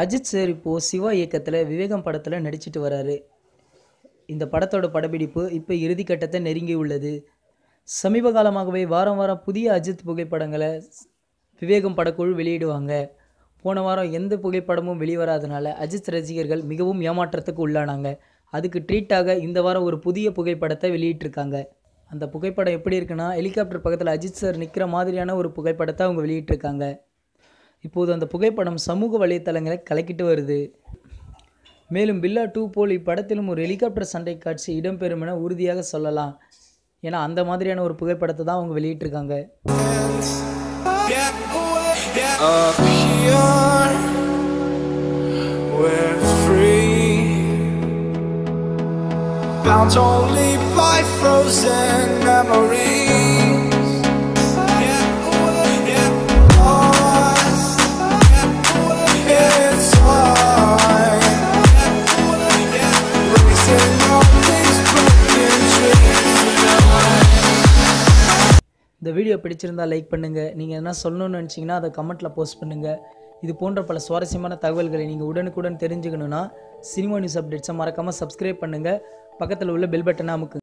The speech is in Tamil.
அஜித் சார் இப்போது சிவா இயக்கத்தில் விவேகம் படத்தில் நடிச்சிட்டு வராரு இந்த படத்தோட படப்பிடிப்பு இப்போ இறுதிக்கட்டத்தை நெருங்கி உள்ளது சமீப காலமாகவே வாரம் வாரம் புதிய அஜித் புகைப்படங்களை விவேகம் படக்குழு வெளியிடுவாங்க போன வாரம் எந்த புகைப்படமும் வெளிவராதனால அஜித் ரசிகர்கள் மிகவும் ஏமாற்றத்துக்கு உள்ளானாங்க அதுக்கு ட்ரீட்டாக இந்த வாரம் ஒரு புதிய புகைப்படத்தை வெளியிட்டிருக்காங்க அந்த புகைப்படம் எப்படி இருக்குன்னா ஹெலிகாப்டர் பக்கத்தில் அஜித் சார் நிற்கிற மாதிரியான ஒரு புகைப்படத்தை அவங்க வெளியிட்டிருக்காங்க இப்போது அந்த புகைப்படம் சமூக வலைத்தளங்களை கலக்கிட்டு வருது மேலும் பில்லா டூ போல் இப்படத்திலும் ஒரு ஹெலிகாப்டர் சண்டை காட்சி இடம்பெறும் என உறுதியாக சொல்லலாம் ஏன்னா அந்த மாதிரியான ஒரு புகைப்படத்தை தான் அவங்க வெளியிட்டிருக்காங்க Up here, we're free. Bound only by frozen memories. Lost, it's hard. Racing on these broken dreams. இந்த வீடியோ பிடிச்சிருந்தா லைக் பண்ணுங்கள் நீங்கள் என்ன சொல்லணும்னு நினச்சிங்கன்னா அதை கமெண்ட்டில் போஸ்ட் பண்ணுங்கள் இது போன்ற பல சுவாரஸ்யமான தகவல்களை நீங்கள் உடனுக்குடன் தெரிஞ்சுக்கணுன்னா சினிமா நியூஸ் அப்டேட்ஸை மறக்காமல் சப்ஸ்கிரைப் பண்ணுங்கள் பக்கத்தில் உள்ள பெல் பட்டனை அமுக்குங்க